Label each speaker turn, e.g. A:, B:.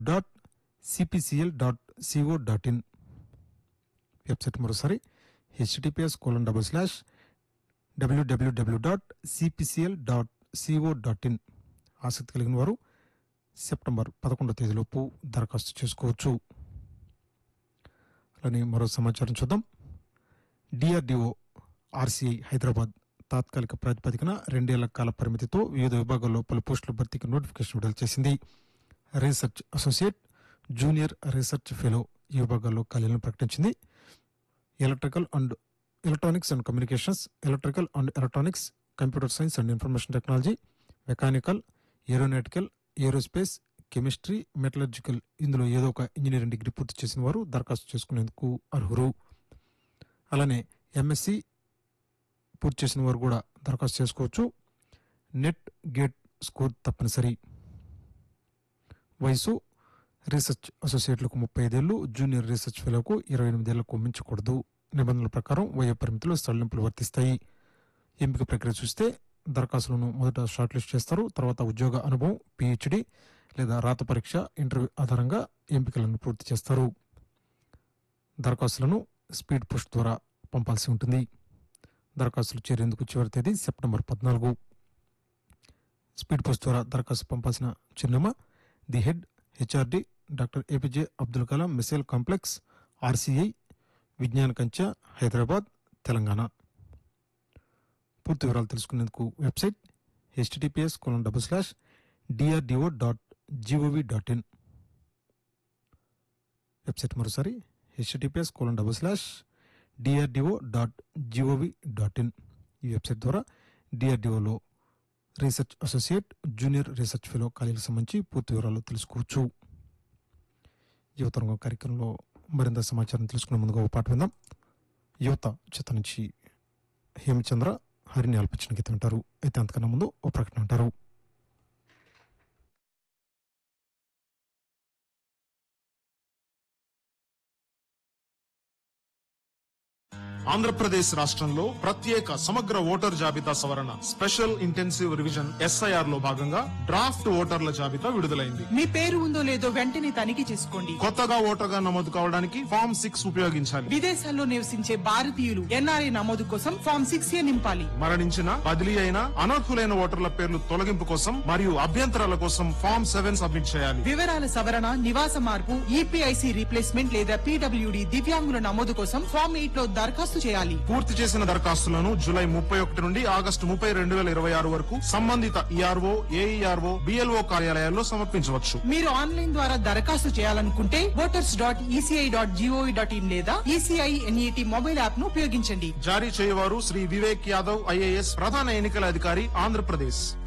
A: dot CPCL dot CO dot in website మరోసారి HTTPS colon double slash WWW dot CPCL dot CO dot in ఆసక్తి కలిగిన వారు September పదకొండవ తేదీలోపు దరఖాస్తు చేసుకోవచ్చు అలానే మరో సమాచారం చూద్దాం డిఆర్డిఓ ఆర్సీఐ హైదరాబాద్ తాత్కాలిక ప్రాతిపదికన రెండేళ్ల కాల పరిమితితో వివిధ విభాగాల్లో పలు పోస్టుల భర్తీకి నోటిఫికేషన్ విడుదల చేసింది research associate junior research fellow ఈ విభాగాల్లో ఖాళీలను ప్రకటించింది electrical and electronics and communications electrical and electronics computer science and information technology mechanical aeronautical aerospace chemistry metallurgical ఇందులో ఏదో ఒక ఇంజనీరింగ్ డిగ్రీ పూర్తి చేసిన వారు దరఖాస్తు చేసుకునేందుకు అర్హులు అలానే ఎంఎస్సి పూర్తి చేసిన వారు కూడా దరఖాస్తు చేసుకోవచ్చు నెట్ గేట్ స్కోర్ తప్పనిసరి వయసు రీసెర్చ్ అసోసియేట్లకు ముప్పై ఐదేళ్లు జూనియర్ రీసెర్చ్ ఫెలోకు ఇరవై ఎనిమిదేళ్లకు మించకూడదు నిబంధనల ప్రకారం వయో పరిమితిలో సడలింపులు వర్తిస్తాయి ఎంపిక ప్రక్రియ చూస్తే దరఖాస్తులను మొదట షార్ట్ లిస్ట్ చేస్తారు తర్వాత ఉద్యోగ అనుభవం పిహెచ్డి లేదా రాత పరీక్ష ఇంటర్వ్యూ ఆధారంగా ఎంపికలను పూర్తి చేస్తారు దరఖాస్తులను స్పీడ్ పుష్ ద్వారా పంపాల్సి ఉంటుంది దరఖాస్తులు చేరేందుకు చివరి తేదీ సెప్టెంబర్ పద్నాలుగు స్పీడ్ పోస్ట్ ద్వారా దరఖాస్తు పంపాల్సిన చిరునామా the head HRD doctor APJ Abdul Kalam missile complex RCI Vignyana Kancha Hyderabad Telangana పూర్తి వివరాలు తెలుసుకునేందుకు website HTTPS colon double slash DRDO dot GOV dot in website మరోసారి HTTPS colon double slash DRDO dot GOV dot in ఈ వెబ్సైట్ ద్వారా డిఆర్డిఓలో research associate junior research fellow ఖాళీలకు సంబంధించి పూర్తి వివరాలు తెలుసుకోవచ్చు యువతరంగం కార్యక్రమంలో మరింత సమాచారం తెలుసుకునే ముందుగా ఒక పాట విందాం యువత చిత్త నుంచి హేమచంద్ర హరిని ఆల్పించిన గీతం వింటారు అయితే అంతకన్నా ముందు ఓ ప్రకటన అంటారు
B: ఆంధ్రప్రదేశ్ రాష్ట్రంలో ప్రత్యేక సమగ్ర ఓటర్ జాబితా సవరణ స్పెషల్ ఇంటెన్సివ్ రివిజన్ ఎస్ఐఆర్ లో భాగంగా డ్రాఫ్ట్ ఓటర్ల జాబితా విడుదలైంది
C: మీ పేరు ఉందో లేదో వెంటనే తనిఖీ చేసుకోండి
B: కొత్తగా ఓటర్గా నమోదు కావడానికి ఫామ్ సిక్స్ ఉపయోగించాలి
C: విదేశాల్లో నివసించే భారతీయులు ఎన్ఆర్ఐ నమోదు కోసం ఫామ్ సిక్స్ ఏ నింపాలి
B: మరణించిన బదిలీ అయిన అనర్హులైన ఓటర్ల పేర్లు తొలగింపు కోసం మరియు అభ్యంతరాల కోసం ఫామ్ సెవెన్ సబ్మిట్ చేయాలి
C: వివరాల సవరణ నివాస మార్పు ఈపీఐసి రీప్లేస్మెంట్ లేదా పీడబ్ల్యూడి దివ్యాంగుల నమోదు కోసం ఫామ్ ఎయిట్ లో దరఖాస్తు చేయాలి
B: పూర్తి చేసిన దరఖాస్తులను జూలై ముప్పై ఒకటి నుండి ఆగస్టు ముప్పై రెండు వేల ఇరవై ఆరు వరకు సంబంధిత ఈఆర్ఓ ఏఈఆర్ఓ బిఎల్ఓ కార్యాలయాల్లో సమర్పించవచ్చు
C: మీరు ఆన్లైన్ ద్వారా దరఖాస్తు చేయాలనుకుంటే voters dot ECI dot GOV dot in లేదా ఈసీఐ ఎన్ఈటి మొబైల్ యాప్ ను ఉపయోగించండి
B: జారీ చేయవారు శ్రీ వివేక్ యాదవ్ ఐఏఎస్ ప్రధాన ఎన్నికల అధికారి ఆంధ్రప్రదేశ్